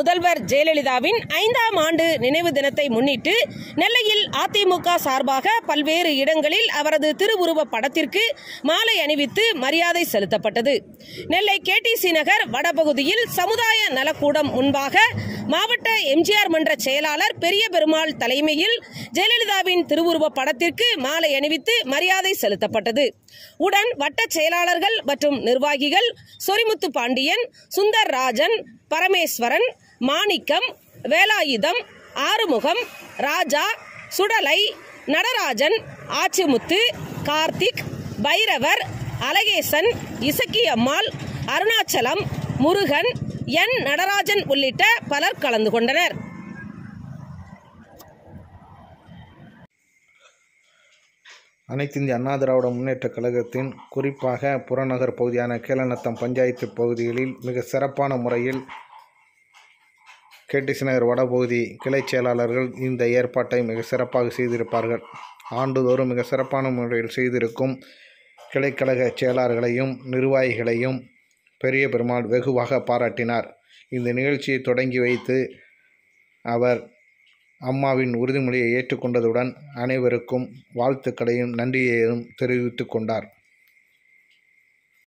முதல்வர் ஜெயலலிதாவின் ஐந்தாம் ஆண்டு நினைவு தினத்தை முன்னிட்டு நெல்லையில் அதிமுக சார்பாக பல்வேறு இடங்களில் அவரது திருவுருவ படத்திற்கு மாலை அணிவித்து மரியாதை செலுத்தப்பட்டது நெல்லை கேடிசி நகர் வடபகுதியில் சமுதாய நலக்கூடம் முன்பாக மாவட்ட எம்ஜிஆர் மன்ற செயலாளர் பெரிய பெருமாள் தலைமையில் ஜெயலலிதாவின் திருவுருவ படத்திற்கு மாலை அணிவித்து மரியாதை செலுத்தப்பட்டது உடன் வட்ட செயலாளர்கள் மற்றும் நிர்வாகிகள் சொரிமுத்து பாண்டியன் சுந்தர் ராஜன் பரமேஸ்வரன் மாணிக்கம் வேலாயுதம் ஆறுமுகம் ராஜா சுடலை நடராஜன் ஆச்சிமுத்து கார்த்திக் பைரவர் அழகேசன் இசக்கி அம்மாள் அருணாச்சலம் முருகன் என் நடராஜன் உள்ளிட்ட பலர் கலந்து கொண்டனர் அனைத்து இந்திய அண்ணா திராவிட முன்னேற்றக் கழகத்தின் குறிப்பாக புறநகர் பகுதியான கேளநத்தம் பஞ்சாயத்து பகுதிகளில் மிக சிறப்பான முறையில் கேடிசி நகர் வடபகுதி கிளைச் செயலாளர்கள் இந்த ஏற்பாட்டை மிக சிறப்பாக செய்திருப்பார்கள் ஆண்டுதோறும் மிக சிறப்பான முறையில் செய்திருக்கும் கிளைக்கழக செயலாளர்களையும் நிர்வாகிகளையும் பெரிய பெருமாள் வெகுவாக பாராட்டினார் இந்த நிகழ்ச்சியை தொடங்கி வைத்து அவர் அம்மாவின் உறுதிமொழியை ஏற்றுக்கொண்டதுடன் அனைவருக்கும் வாழ்த்துக்களையும் நன்றியையும் தெரிவித்துக் கொண்டார்